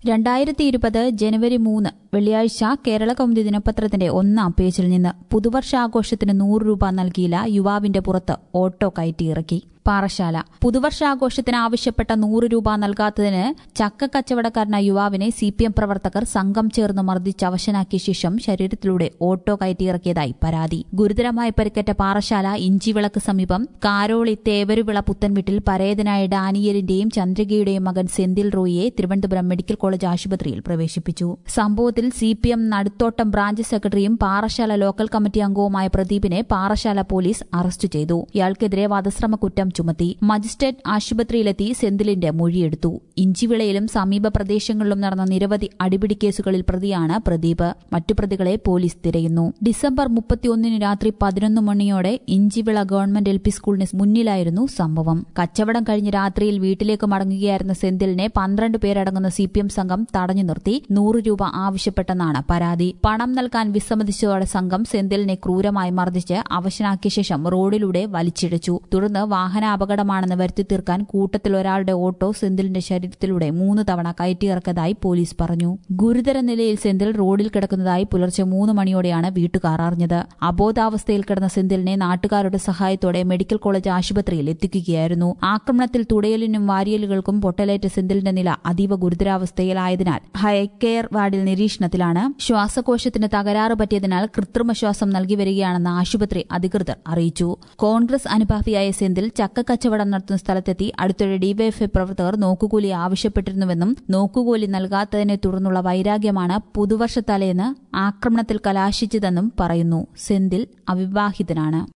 രണ്ടായിരത്തി ഇരുപത് ജനുവരി മൂന്ന് വെള്ളിയാഴ്ച കേരള കൗമുദി ദിനപത്രത്തിന്റെ ഒന്നാം പേജിൽ നിന്ന് പുതുവർഷാഘോഷത്തിന് നൂറ് രൂപ നൽകിയില്ല യുവാവിന്റെ പുറത്ത് ഓട്ടോ കയറ്റിയിറക്കി പാറശാല പുതുവർഷാഘോഷത്തിന് ആവശ്യപ്പെട്ട നൂറ് രൂപ നൽകാത്തതിന് ചക്ക കച്ചവടക്കാരനായ യുവാവിനെ സി പി എം പ്രവർത്തകർ സംഘം ചേർന്ന് മർദ്ദിച്ച് അവശനാക്കിയ ശേഷം ശരീരത്തിലൂടെ ഓട്ടോ കയറ്റിയിറക്കിയതായി പരാതി ഗുരുതരമായി പരിക്കേറ്റ പാറശാല ഇഞ്ചിവിളക്ക് സമീപം കാരോളി തേവരുവിള പുത്തൻവീട്ടിൽ പരേതനായ ഡാനിയലിന്റെയും ചന്ദ്രികയുടെയും മകൻ സെന്തിൽ റോയിയെ തിരുവനന്തപുരം മെഡിക്കൽ കോളേജ് ആശുപത്രിയിൽ പ്രവേശിപ്പിച്ചു സംഭവത്തിൽ C P M Naduthottam branch സെക്രട്ടറിയും പാറശാല ലോക്കൽ കമ്മിറ്റി അംഗവുമായ പ്രദീപിനെ പാറശാല പോലീസ് അറസ്റ്റ് ചെയ്തു ഇയാൾക്കെതിരെ വധശ്രമ കുറ്റം ചുമത്തി മജിസ്ട്രേറ്റ് ആശുപത്രിയിലെത്തി സെന്തിലിന്റെ മൊഴിയെടുത്തു ഇഞ്ചിവിളയിലും സമീപ പ്രദേശങ്ങളിലും നടന്ന നിരവധി അടിപിടി കേസുകളിൽ പ്രതിയാണ് പ്രദീപ് മറ്റു പ്രതികളെ പോലീസ് തിരയുന്നു ഡിസംബർ മുപ്പത്തിയൊന്നിന് രാത്രി പതിനൊന്ന് മണിയോടെ ഇഞ്ചിവിള ഗവൺമെന്റ് എൽ പി സ്കൂളിന് മുന്നിലായിരുന്നു സംഭവം കച്ചവടം കഴിഞ്ഞ് രാത്രിയിൽ വീട്ടിലേക്ക് മടങ്ങുകയായിരുന്ന സെന്തിലിനെ പന്ത്രണ്ട് പേരടങ്ങുന്ന സി പി എം സംഘം തടഞ്ഞു നിർത്തി നൂറ് രൂപ ആവശ്യപ്പെട്ടെന്നാണ് പരാതി പണം നൽകാൻ വിസമ്മതിച്ചതോടെ സംഘം സെന്തിലിനെ ക്രൂരമായി മർദ്ദിച്ച് അവശനാക്കിയ ശേഷം റോഡിലൂടെ വലിച്ചിഴച്ചു തുടർന്ന് വാഹന അപകടമാണെന്ന് വരുത്തി തീർക്കാൻ കൂട്ടത്തിൽ ഒരാളുടെ ഓട്ടോ സെന്തിലിന്റെ ശരീരത്തിലൂടെ മൂന്ന് തവണ കയറ്റിയിറക്കതായി പോലീസ് പറഞ്ഞു ഗുരുതര നിലയിൽ സെന്തിൽ റോഡിൽ കിടക്കുന്നതായി പുലർച്ചെ മൂന്ന് മണിയോടെയാണ് വീട്ടുകാർ അറിഞ്ഞത് അബോധാവസ്ഥയിൽ കിടന്ന സെന്തിലിനെ നാട്ടുകാരുടെ സഹായത്തോടെ മെഡിക്കൽ കോളേജ് ആശുപത്രിയിൽ എത്തിക്കുകയായിരുന്നു ആക്രമണത്തിൽ തുടയലിനും വാരിയലുകൾക്കും പൊട്ടലേറ്റ സെന്തിലിന്റെ നില അതീവ ഗുരുതരാവസ്ഥയിലായതിനാൽ ഹൈകെയർ വാർഡിൽ നിരീക്ഷണത്തിലാണ് ശ്വാസകോശത്തിന് തകരാറ് പറ്റിയതിനാൽ കൃത്രിമ ശ്വാസം നൽകി വരികയാണെന്ന് ആശുപത്രി അധികൃതർ അറിയിച്ചു കോൺഗ്രസ് അനുഭാവിയായ സെന്തിൽ ചക്കക്കച്ചവടം നടത്തുന്ന സ്ഥലത്തെത്തി അടുത്തിടെ ഡിവൈഎഫ്ഐ പ്രവർത്തകർ നോക്കുകൂലി ആവശ്യപ്പെട്ടിരുന്നുവെന്നും നോക്കുകൂലി നൽകാത്തതിനെ തുടർന്നുള്ള വൈരാഗ്യമാണ് പുതുവർഷത്തലേന്ന് ആക്രമണത്തിൽ കലാശിച്ചതെന്നും പറയുന്നു സെന്തിൽ അവിവാഹിതനാണ്